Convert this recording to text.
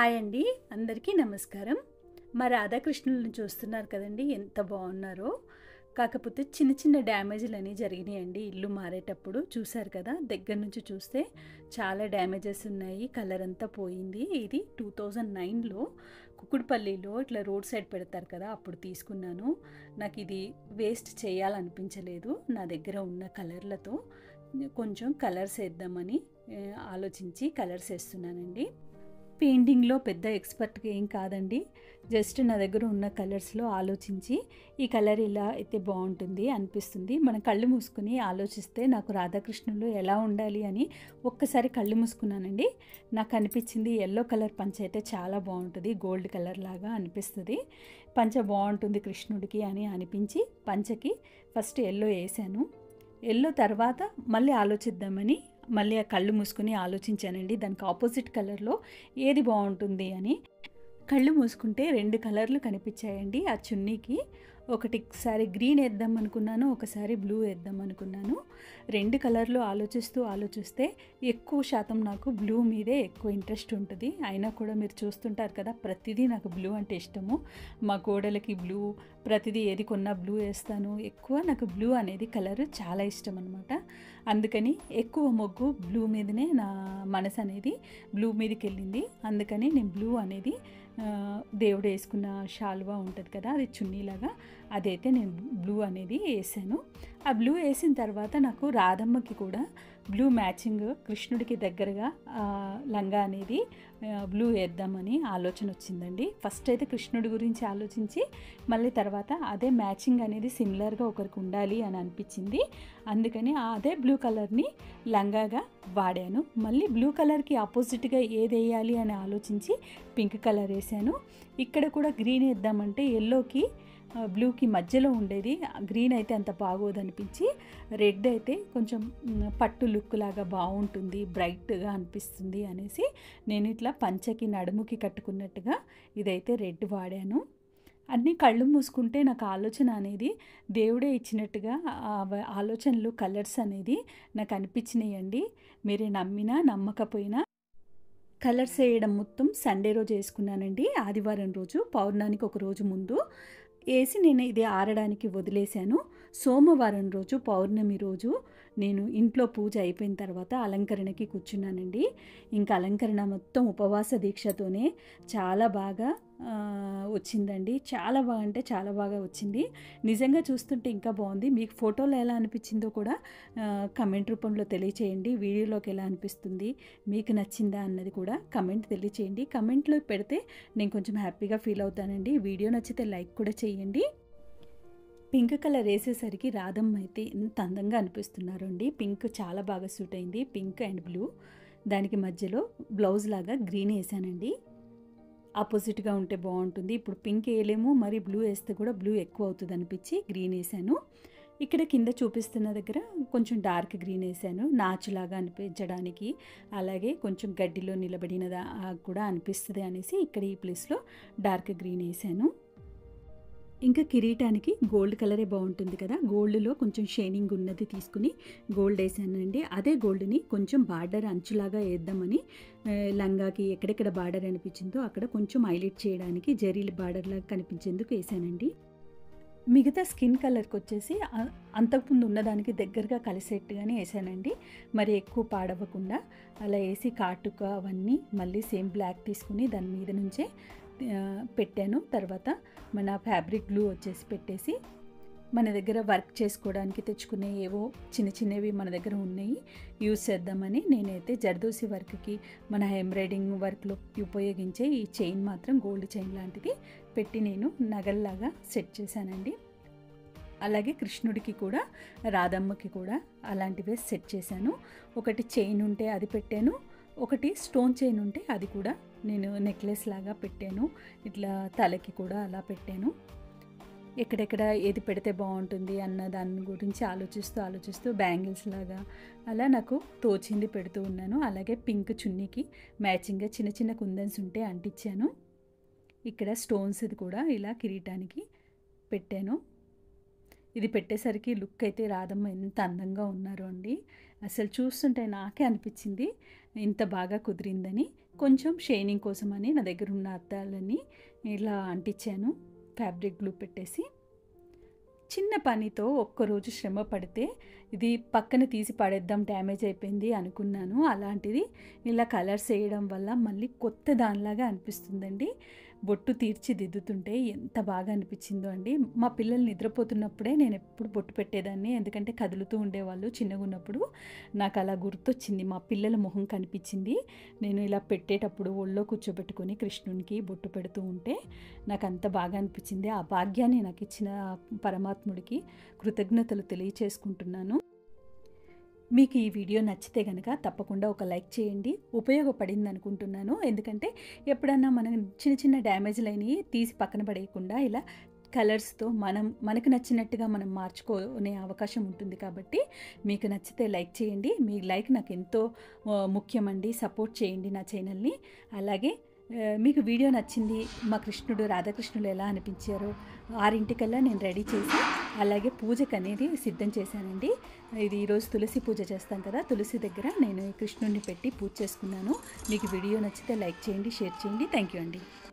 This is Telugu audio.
హాయ్ అండి అందరికీ నమస్కారం మా రాధాకృష్ణులను చూస్తున్నారు కదండి ఎంత బాగున్నారో కాకపోతే చిన్న చిన్న డ్యామేజ్లు అనేవి జరిగినాయండి ఇల్లు మారేటప్పుడు చూశారు కదా దగ్గర నుంచి చూస్తే చాలా డ్యామేజెస్ ఉన్నాయి కలర్ అంతా పోయింది ఇది టూ థౌజండ్ నైన్లో కుకుడుపల్లిలో ఇట్లా రోడ్ సైడ్ పెడతారు కదా అప్పుడు తీసుకున్నాను నాకు ఇది వేస్ట్ చేయాలనిపించలేదు నా దగ్గర ఉన్న కలర్లతో కొంచెం కలర్స్ వేద్దామని ఏ, ఆలోచించి కలర్స్ వేస్తున్నానండి పెయింటింగ్లో పెద్ద ఎక్స్పర్ట్గా ఏం కాదండి జస్ట్ నా దగ్గర ఉన్న కలర్స్లో ఆలోచించి ఈ కలర్ ఇలా అయితే బాగుంటుంది అనిపిస్తుంది మన కళ్ళు మూసుకుని ఆలోచిస్తే నాకు రాధాకృష్ణులు ఎలా ఉండాలి అని ఒక్కసారి కళ్ళు మూసుకున్నానండి నాకు అనిపించింది ఎల్లో కలర్ పంచ అయితే చాలా బాగుంటుంది గోల్డ్ కలర్ లాగా అనిపిస్తుంది పంచ బాగుంటుంది కృష్ణుడికి అని అనిపించి పంచకి ఫస్ట్ ఎల్లో వేసాను ఎల్లో తర్వాత మళ్ళీ ఆలోచిద్దామని మళ్ళీ ఆ కళ్ళు మూసుకుని ఆలోచించానండి దానికి ఆపోజిట్ కలర్లో ఏది బాగుంటుంది అని కళ్ళు మూసుకుంటే రెండు కలర్లు కనిపించాయండి ఆ చున్నీకి ఒకటిసారి గ్రీన్ వేద్దాం అనుకున్నాను ఒకసారి బ్లూ వేద్దాం అనుకున్నాను రెండు కలర్లు ఆలోచిస్తూ ఆలోచిస్తే ఎక్కువ శాతం నాకు బ్లూ మీదే ఎక్కువ ఇంట్రెస్ట్ ఉంటుంది అయినా కూడా మీరు చూస్తుంటారు కదా ప్రతిదీ నాకు బ్లూ అంటే ఇష్టము మా గోడలకి బ్లూ ప్రతిదీ ఏది కొన్నా బ్లూ వేస్తాను ఎక్కువ నాకు బ్లూ అనేది కలర్ చాలా ఇష్టం అనమాట అందుకని ఎక్కువ మొగ్గు బ్లూ మీదనే నా మనసు అనేది బ్లూ మీదకి వెళ్ళింది అందుకని నేను బ్లూ అనేది ఆ, దేవుడు వేసుకున్న షాల్వా ఉంటుంది కదా అది చున్నీలాగా అదైతే నేను బ్లూ అనేది వేసాను ఆ బ్లూ వేసిన తర్వాత నాకు రాధమ్మకి కూడా బ్లూ మ్యాచింగ్ కృష్ణుడికి దగ్గరగా ఆ, లంగా అనేది ఆ, బ్లూ వేద్దామని ఆలోచన వచ్చిందండి ఫస్ట్ అయితే కృష్ణుడి గురించి ఆలోచించి మళ్ళీ తర్వాత అదే మ్యాచింగ్ అనేది సిమిలర్గా ఒకరికి ఉండాలి అని అనిపించింది అందుకని ఆ అదే బ్లూ కలర్ని లంగాగా వాడాను మళ్ళీ బ్లూ కలర్కి ఆపోజిట్గా ఏది వేయాలి అని ఆలోచించి పింక్ కలర్ వేసాను ఇక్కడ కూడా గ్రీన్ వేద్దామంటే ఎల్లోకి ఆ, బ్లూకి మధ్యలో ఉండేది గ్రీన్ అయితే అంత బాగోదనిపించి రెడ్ అయితే కొంచెం మ్, పట్టు లుక్ లాగా బాగుంటుంది బ్రైట్గా అనిపిస్తుంది అనేసి నేను ఇట్లా పంచకి నడుముకి కట్టుకున్నట్టుగా ఇదైతే రెడ్ వాడాను అన్ని కళ్ళు మూసుకుంటే నాకు ఆలోచన అనేది దేవుడే ఇచ్చినట్టుగా ఆ వ- ఆలోచనలు కలర్స్ అనేది నాకు అనిపించినాయండి మీరు నమ్మినా నమ్మకపోయినా కలర్స్ వేయడం మొత్తం సండే రోజు వేసుకున్నానండి ఆదివారం రోజు పౌర్ణానికి ఒక రోజు ముందు వేసి నేను ఇది ఆరడానికి వదిలేశాను సోమవారం రోజు పౌర్ణమి రోజు నేను ఇంట్లో పూజ అయిపోయిన తర్వాత అలంకరణకి కూర్చున్నానండి ఇంకా అలంకరణ మొత్తం ఉపవాస దీక్షతోనే చాలా బాగా ఆ, వచ్చిందండి చాలా బాగా అంటే చాలా బాగా వచ్చింది నిజంగా చూస్తుంటే ఇంకా బాగుంది మీకు ఫోటోలో ఎలా అనిపించిందో కూడా ఆ, కమెంట్ రూపంలో తెలియచేయండి వీడియోలోకి ఎలా అనిపిస్తుంది మీకు నచ్చిందా అన్నది కూడా కమెంట్ తెలియచేయండి కమెంట్లో పెడితే నేను కొంచెం హ్యాపీగా ఫీల్ అవుతానండి వీడియో నచ్చితే లైక్ కూడా చేయండి పింక్ కలర్ వేసేసరికి రాధమ్మ అయితే ఎంత అందంగా అనిపిస్తున్నారు అండి పింక్ చాలా బాగా సూట్ అయింది పింక్ అండ్ బ్లూ దానికి మధ్యలో బ్లౌజ్ లాగా గ్రీన్ వేసానండి ఆపోజిట్గా ఉంటే బాగుంటుంది ఇప్పుడు పింక్ వేయలేము మరి బ్లూ వేస్తే కూడా బ్లూ ఎక్కువ అవుతుంది అనిపించి గ్రీన్ వేసాను ఇక్కడ కింద చూపిస్తున్న దగ్గర కొంచెం డార్క్ గ్రీన్ వేసాను నాచులాగా అనిపించడానికి అలాగే కొంచెం గడ్డిలో నిలబడినదా కూడా అనిపిస్తుంది అనేసి ఇక్కడ ఈ ప్లేస్లో డార్క్ గ్రీన్ వేసాను ఇంకా కిరీటానికి గోల్డ్ కలరే బాగుంటుంది కదా గోల్డ్లో కొంచెం షైనింగ్ ఉన్నది తీసుకుని గోల్డ్ వేసానండి అదే గోల్డ్ని కొంచెం బార్డర్ అంచులాగా వేద్దామని ఆ, లంగాకి ఎక్కడెక్కడ బార్డర్ అనిపించిందో అక్కడ కొంచెం హైలైట్ చేయడానికి జరీల బార్డర్ లాగా కనిపించేందుకు వేసానండి మిగతా స్కిన్ కలర్కి వచ్చేసి ఆ- అంతకుముందు ఉన్నదానికి దగ్గరగా కలిసేట్టుగానే వేసానండి మరి ఎక్కువ పాడవకుండా అలా వేసి కాటుక అవన్నీ మళ్ళీ సేమ్ బ్లాక్ తీసుకుని దాని మీద నుంచే ఆ, పెట్టాను తర్వాత మన ఫ్యాబ్రిక్ గ్లూ వచ్చేసి పెట్టేసి మన దగ్గర వర్క్ చేసుకోవడానికి తెచ్చుకునే ఏవో చిన్న చిన్నవి మన దగ్గర ఉన్నాయి యూస్ చేద్దామని నేనైతే జర్దోసి వర్క్కి మన ఎంబ్రాయిడింగ్ వర్క్లో ఉపయోగించే ఈ చైన్ మాత్రం గోల్డ్ చైన్ లాంటిది పెట్టి నేను నగల్లాగా సెట్ చేశానండి అలాగే కృష్ణుడికి కూడా రాధమ్మకి కూడా అలాంటివే సెట్ చేశాను ఒకటి చైన్ ఉంటే అది పెట్టాను ఒకటి స్టోన్ చైన్ ఉంటే అది కూడా నేను నెక్లెస్ లాగా పెట్టాను ఇట్లా తలకి కూడా అలా పెట్టాను ఎక్కడెక్కడ ఏది పెడితే బాగుంటుంది అన్న దాని గురించి ఆలోచిస్తూ ఆలోచిస్తూ బ్యాంగిల్స్ లాగా అలా నాకు తోచింది పెడుతూ ఉన్నాను అలాగే పింక్ చున్నీకి మ్యాచింగ్గా చిన్న చిన్న కుందన్స్ ఉంటే అంటించాను ఇక్కడ స్టోన్స్ ఇది కూడా ఇలా కిరీటానికి పెట్టాను ఇది పెట్టేసరికి లుక్ అయితే రాధమ్మ ఎంత అందంగా ఉన్నారు అండి అసలు చూస్తుంటే నాకే అనిపించింది ఇంత బాగా కుదిరిందని కొంచెం షైనింగ్ కోసం అని నా దగ్గర ఉన్న అద్దాలని ఇలా అంటించాను ఫ్యాబ్రిక్ గ్లూ పెట్టేసి చిన్న పనితో ఒక్కరోజు శ్రమ పడితే ఇది పక్కన తీసి పడేద్దాం డ్యామేజ్ అయిపోయింది అనుకున్నాను అలాంటిది ఇలా కలర్స్ వేయడం వల్ల మళ్ళీ కొత్త దానిలాగా అనిపిస్తుందండి బొట్టు తీర్చిదిద్దుతుంటే ఎంత బాగా అనిపించిందో అండి మా పిల్లలు నిద్రపోతున్నప్పుడే నేను ఎప్పుడు బొట్టు పెట్టేదాన్ని ఎందుకంటే కదులుతూ ఉండేవాళ్ళు చిన్నగా ఉన్నప్పుడు నాకు అలా గుర్తొచ్చింది మా పిల్లల మొహం కనిపించింది నేను ఇలా పెట్టేటప్పుడు ఒళ్ళో కూర్చోబెట్టుకొని కృష్ణునికి బొట్టు పెడుతూ ఉంటే నాకు అంత బాగా అనిపించింది ఆ భాగ్యాన్ని నాకు ఇచ్చిన పరమాత్ముడికి కృతజ్ఞతలు తెలియచేసుకుంటున్నాను మీకు ఈ వీడియో నచ్చితే కనుక తప్పకుండా ఒక లైక్ చేయండి ఉపయోగపడింది అనుకుంటున్నాను ఎందుకంటే ఎప్పుడన్నా మనం చిన్న చిన్న డ్యామేజ్లు అయినవి తీసి పక్కన పడేయకుండా ఇలా కలర్స్తో మనం మనకు నచ్చినట్టుగా మనం మార్చుకునే అవకాశం ఉంటుంది కాబట్టి మీకు నచ్చితే లైక్ చేయండి మీ లైక్ నాకు ఎంతో ఆ, ముఖ్యమండి సపోర్ట్ చేయండి నా ఛానల్ని అలాగే ఆ, మీకు వీడియో నచ్చింది మా కృష్ణుడు రాధాకృష్ణుడు ఎలా అనిపించారో ఆరింటికల్లా నేను రెడీ చేసి అలాగే పూజకు అనేది సిద్ధం చేశానండి ఇది ఈరోజు తులసి పూజ చేస్తాం కదా తులసి దగ్గర నేను ఈ కృష్ణుడిని పెట్టి పూజ చేసుకున్నాను మీకు వీడియో నచ్చితే లైక్ చేయండి షేర్ చేయండి థ్యాంక్ యూ అండి